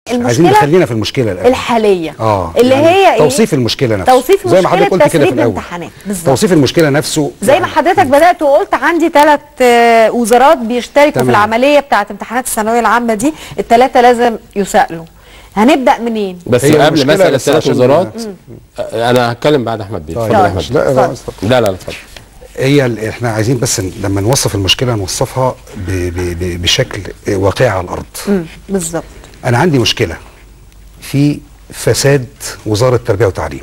عايزين المشكله نخلينا في المشكله الأول. الحاليه اه اللي يعني هي ايه توصيف المشكله نفسه توصيف زي ما مشكله حضرتك قلت كده في تسريب الاول الامتحانات بالظبط توصيف المشكله نفسه زي ما يعني حضرتك بدات وقلت عندي ثلاث وزارات بيشتركوا تمام. في العمليه بتاعه امتحانات الثانويه العامه دي الثلاثه لازم يسالوا هنبدا منين بس هي قبل المشكلة مسألة بس ثلاث عشان- وزارات آه، انا هتكلم بعد احمد بيه طيب اتفضل يا طيب. احمد بيه. لا لا اتفضل. استنى. لا لا لا اتفضل هي ال- احنا عايزين بس ن- لما نوصف المشكله نوصفها ب ب ب بشكل واقعي على الارض مم، بالظبط انا عندي مشكله في فساد وزاره التربيه والتعليم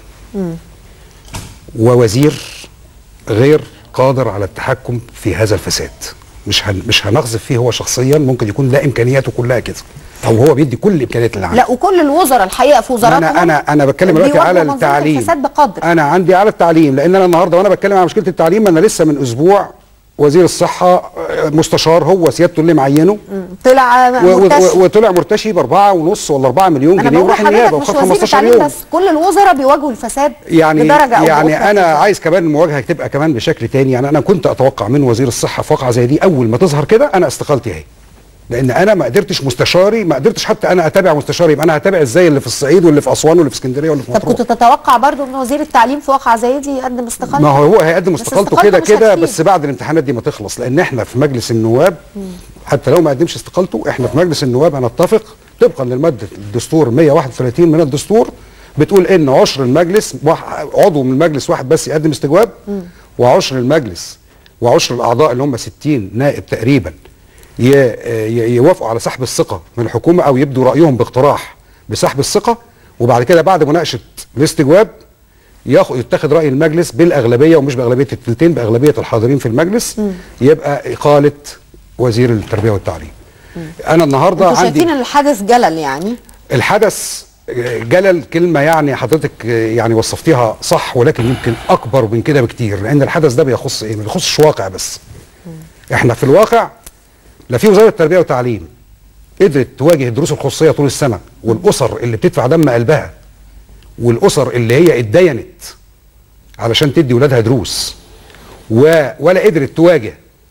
ووزير غير قادر على التحكم في هذا الفساد مش هن مش هنقذف فيه هو شخصيا ممكن يكون لا امكانياته كلها كده او هو بيدي كل الامكانيات اللي عنده لا وكل الوزراء الحقيقه في وزاراتهم انا انا انا بتكلم دلوقتي على بيواجهوا منظومة التعليم الفساد بقدر انا عندي على التعليم لان انا النهارده وانا بتكلم على مشكله التعليم انا لسه من اسبوع وزير الصحه آه، مستشار هو سيادته اللي معينه طلع و- و- مرتشي. وطلع مرتشي باربعه ونص ولا 4 مليون انا جنيه بقول وراح لحضرتك النيابه مش وخد وزير 15 التعليم يوم بس كل الوزراء بيواجهوا الفساد يعني بدرجه أو يعني بأخرى انا كده. عايز كمان المواجهه تبقى كمان بشكل تاني يعني انا كنت اتوقع من وزير الصحه في واقعه زي دي اول ما تظهر كده انا استقالتي اهي لان انا ما قدرتش مستشاري ما قدرتش حتى انا اتابع مستشاري يبقى انا هتابع ازاي اللي في الصعيد واللي في اسوان واللي في اسكندريه واللي في طب مطروح كنت تتوقع برضو ان وزير التعليم في واقعه زي دي يقدم استقالته ما هو هو هيقدم بس استقالته استقالته كده مش كده هتفيد. بس بعد الامتحانات دي ما تخلص لان احنا في مجلس النواب حتى لو ما قدمش استقالته احنا في مجلس النواب هنتفق طبقا للماده الدستور 131 من الدستور بتقول ان عشر المجلس واح- عضو من المجلس واحد بس يقدم استجواب وعشر المجلس وعشر الاعضاء اللي هم 60 نائب تقريبا ي- ي- يوافقوا على سحب الثقه من الحكومه او يبدوا رايهم باقتراح بسحب الثقه وبعد كده بعد مناقشه الاستجواب ياخد يتخذ راي المجلس بالاغلبيه ومش باغلبيه الثلثين باغلبيه الحاضرين في المجلس يبقى اقاله وزير التربيه والتعليم انا النهارده انتوا شايفين عندي ان الحدث جلل يعني الحدث آه، جلل كلمه يعني حضرتك آه، يعني وصفتيها صح ولكن يمكن اكبر من كده بكتير لان الحدث ده بيخص ايه ما بيخصش واقع بس احنا في الواقع لا في وزاره التربيه والتعليم قدرت تواجه الدروس الخصوصيه طول السنه والاسر اللي بتدفع دم قلبها والاسر اللي هي اتدينت علشان تدي ولادها دروس و ولا قدرت تواجه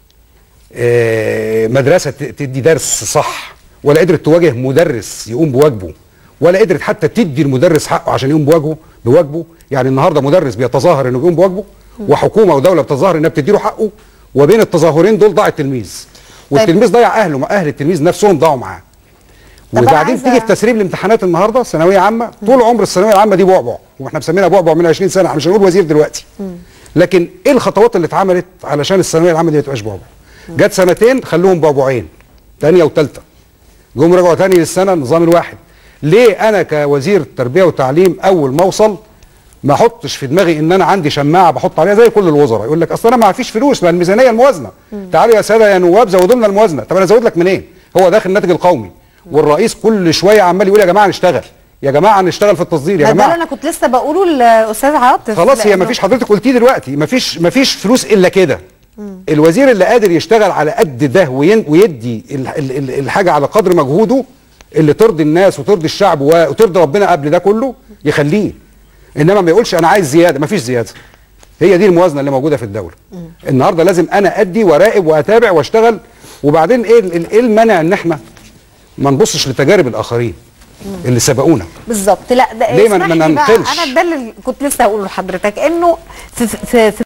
آه، مدرسه ت- تدي درس صح ولا قدرت تواجه مدرس يقوم بواجبه ولا قدرت حتى تدي المدرس حقه عشان يقوم بواجبه بواجبه يعني النهارده مدرس بيتظاهر انه بيقوم بواجبه وحكومه ودوله بتظاهر انها بتدي له حقه وبين التظاهرين دول ضاع التلميذ والتلميذ ضيع اهله مع اهل التلميذ نفسهم ضاعوا معاه طب أنا وبعدين عايزة- تيجي في تسريب الامتحانات النهارده ثانويه عامه طول عمر الثانويه العامه دي بعبع واحنا مسمينها بعبع من 20 سنه مش هنقول وزير دلوقتي لكن ايه الخطوات اللي اتعملت علشان الثانويه العامه دي ما تبقاش بعبع جت سنتين خلوهم بعبعين ثانيه وثالثه جم رجعوا تاني للسنه النظام الواحد ليه انا كوزير تربيه وتعليم اول ما اوصل ما احطش في دماغي ان انا عندي شماعه بحط عليها زي كل الوزراء يقول لك اصل انا ما فيش فلوس ما الميزانيه الموازنه تعالوا يا ساده يا نواب زودوا لنا الموازنه طب انا ازود لك منين هو داخل الناتج القومي والرئيس كل شويه عمال يقول يا جماعه نشتغل يا جماعه نشتغل في التصدير يا ما ده اللي جماعه انا كنت لسه بقوله للاستاذ عاطف خلاص هي لأنه- ما فيش حضرتك قلتيه دلوقتي ما فيش ما فيش فلوس الا كده الوزير اللي قادر يشتغل على قد ده وين ويدي ال- ال- ال- الحاجه على قدر مجهوده اللي ترضي الناس وترضي الشعب و- وترضي ربنا قبل ده كله يخليه انما ما يقولش انا عايز زياده ما فيش زياده هي دي الموازنه اللي موجوده في الدوله النهارده لازم انا ادي وراقب واتابع واشتغل وبعدين ايه ال- ايه المانع ان احنا ما نبصش لتجارب الاخرين اللي سبقونا بالظبط لا ده ليه ما- اسمح ما لي بقى، ننقلش؟ انا ده اللي كنت لسه هقوله لحضرتك انه في في في